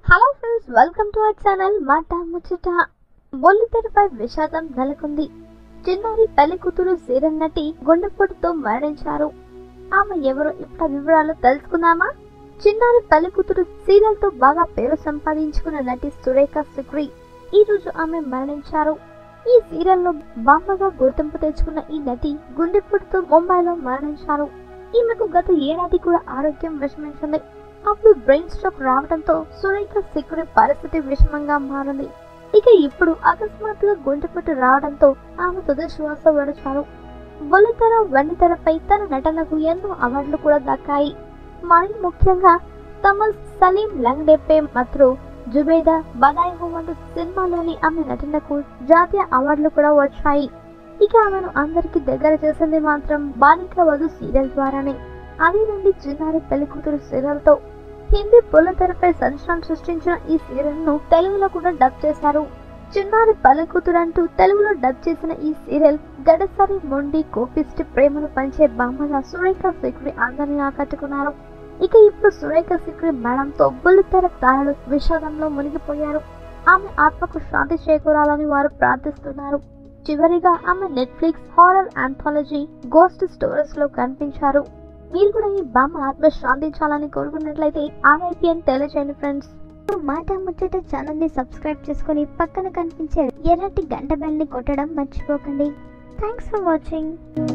hello friends welcome to our channel మాట ముచ్చట బొల్లితెరపై విషాదం నెలకొంది చిన్నారి పెళ్లి కూతురు సీరియల్ నటి గుండెపోటుతో మరణించారు ఆమె ఎవరో ఇప్పుడు వివరాలు తెలుసుకుందామా చిన్నారి పెళ్లి కూతురు సీరియల్ తో బాగా పేరు సంపాదించుకున్న నటి సురేఖ సిక్రి ఈ రోజు ఆమె మరణించారు ఈ సీరియల్లో బామ్మగా గుర్తింపు తెచ్చుకున్న ఈ నటి గుండెపోటుతో ముంబైలో మరణించారు ఈమెకు గత ఏడాది కూడా ఆరోగ్యం విషమించింది అప్పుడు బ్రెయిన్ స్ట్రోక్ రావడంతో సురేఖ సిక్కుడి పరిస్థితి విషమంగా మారింది ఇక ఇప్పుడు అకస్మాత్తుగా గుండెపోటు రావడంతో ఆమె తుది శ్వాస విడిచారు బుల్లితెర వెండితెరపై తన నటనకు ఎన్నో అవార్డులు కూడా దక్కాయి మరి ముఖ్యంగా తమిళ్ సలీం లంగ్డెప్పే మరియు జుబేదా బదాయి హో వంటి సినిమాలోని ఆమె నటనకు జాతీయ అవార్డులు కూడా వచ్చాయి ఇక ఆమెను అందరికీ దగ్గర చేసింది మాత్రం బాలిక వధు సీరియల్ ద్వారానే అదే నుండి చిన్నారి పెళ్లి కూతురు సీరియల్ తో హిందీ పుల్లతెరపై సంచలనం సృష్టించిన ఈ సీరియల్ ను తెలుగులో కూడా డబ్ చేశారు చిన్నారి పెళ్లి కూతురు అంటూ తెలుగులో డబ్ చేసిన ఈ సీరియల్ గడసరి మొండి కోపిష్టి ప్రేమను పంచే బామ్మగా సురేఖ సిక్రి అందరినీ ఆకట్టుకున్నారు ఇక ఇప్పుడు సురేఖ సిక్రి మేడంతో బుల్లితెర తారలు విషాదంలో మునిగిపోయారు ఆమె ఆత్మకు శాంతి చేకూరాలని వారు ప్రార్థిస్తున్నారు చివరిగా ఆమె Netflix horror anthology ghost stories లో కనిపించారు మీరు కూడా ఈ బామ్మ ఆత్మ శాంతించాలని కోరుకున్నట్లయితే ఆర్ఐపి అని తెలియజేయండి ఫ్రెండ్స్ మాట ముచ్చట ఛానల్ ని సబ్స్క్రైబ్ చేసుకుని పక్కన కనిపించే ఎర్రటి గంట బెల్ ని కొట్టడం మర్చిపోకండి థ్యాంక్స్ ఫర్ వాచింగ్